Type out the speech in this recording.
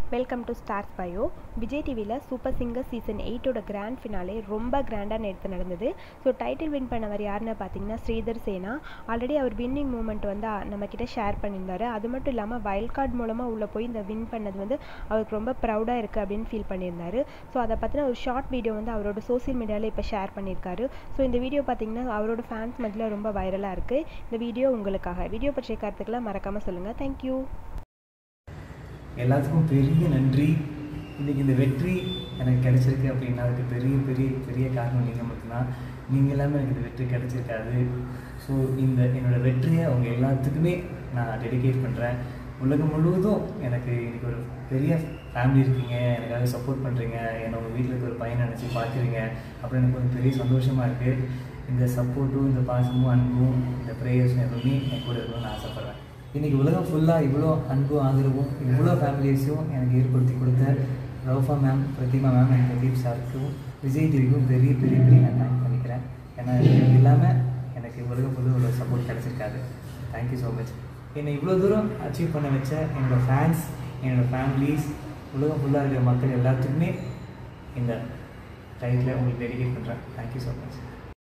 welcome to stars bio Vijay டிவியில் super singer season எயிட்டோட grand finale ரொம்ப கிராண்டாக நேற்று நடந்தது ஸோ டைட்டில் வின் பண்ணவர் யாருன்னு பார்த்தீங்கன்னா ஸ்ரீதர் சேனா ஆல்ரெடி அவர் வின்னிங் மூமெண்ட் வந்து நம்மக்கிட்ட ஷேர் பண்ணியிருந்தாரு அது மட்டும் இல்லாமல் வைல்ட் கார்டு மூலமாக உள்ளே போய் இந்த வின் பண்ணது வந்து அவருக்கு ரொம்ப ப்ரௌடாக இருக்குது அப்படின்னு ஃபீல் பண்ணியிருந்தாரு ஸோ அதை பற்றின ஒரு ஷார்ட் வீடியோ வந்து அவரோட சோசியல் மீடியாவில் இப்போ ஷேர் பண்ணியிருக்காரு ஸோ இந்த வீடியோ பார்த்தீங்கன்னா அவரோட ஃபேன்ஸ் மத்தியில் ரொம்ப வைரலாக இருக்குது இந்த வீடியோ உங்களுக்காக வீடியோ பற்றிய கருத்துக்களை மறக்காமல் சொல்லுங்கள் தேங்க்யூ எல்லாத்துக்கும் பெரிய நன்றி இன்றைக்கி இந்த வெற்றி எனக்கு கிடைச்சிருக்கு அப்படின்னா அதுக்கு பெரிய பெரிய பெரிய காரணம் நீங்கள் மட்டும்தான் நீங்கள் எல்லாமே எனக்கு இந்த வெற்றி கிடைச்சிருக்காது ஸோ இந்த என்னோடய வெற்றியை அவங்க எல்லாத்துக்குமே நான் டெடிகேட் பண்ணுறேன் உலகம் முழுவதும் எனக்கு இன்றைக்கி ஒரு பெரிய ஃபேமிலி இருக்கீங்க எனக்காக சப்போர்ட் பண்ணுறீங்க என்னை உங்கள் வீட்டில் இருக்க ஒரு பையனை நினச்சி பார்க்குறீங்க அப்படின்னு எனக்கு ஒரு பெரிய சந்தோஷமாக இருக்குது இந்த சப்போர்ட்டும் இந்த பாசமும் அன்பும் இந்த ப்ரேயர்ஸும் எதுவுமே என் கூட இருக்கணும்னு ஆசைப்பட்றேன் இன்றைக்கி உலகம் ஃபுல்லாக இவ்வளோ அன்பும் ஆதரவும் இவ்வளோ ஃபேமிலிஸையும் எனக்கு ஏற்படுத்தி கொடுத்த Raufa ma'am Pratima ma'am and Pradeep சாருக்கும் விஜய் டிவிக்கும் பெரிய பெரிய பெரிய நான் தேங்க் பண்ணிக்கிறேன் ஏன்னா இது இல்லாமல் எனக்கு உலகம் ஃபுல்லாக இவ்வளோ சப்போர்ட் கிடச்சிருக்காது தேங்க்யூ ஸோ மச் என்னை இவ்வளோ தூரம் அச்சீவ் பண்ண வச்ச என்னோடய ஃபேன்ஸ் என்னோடய ஃபேமிலிஸ் உலகம் ஃபுல்லாக இருக்கிற மக்கள் எல்லாத்துக்குமே இந்த டைட்டில் உங்களுக்கு டெடிகேட் பண்ணுறேன் தேங்க்யூ ஸோ மச்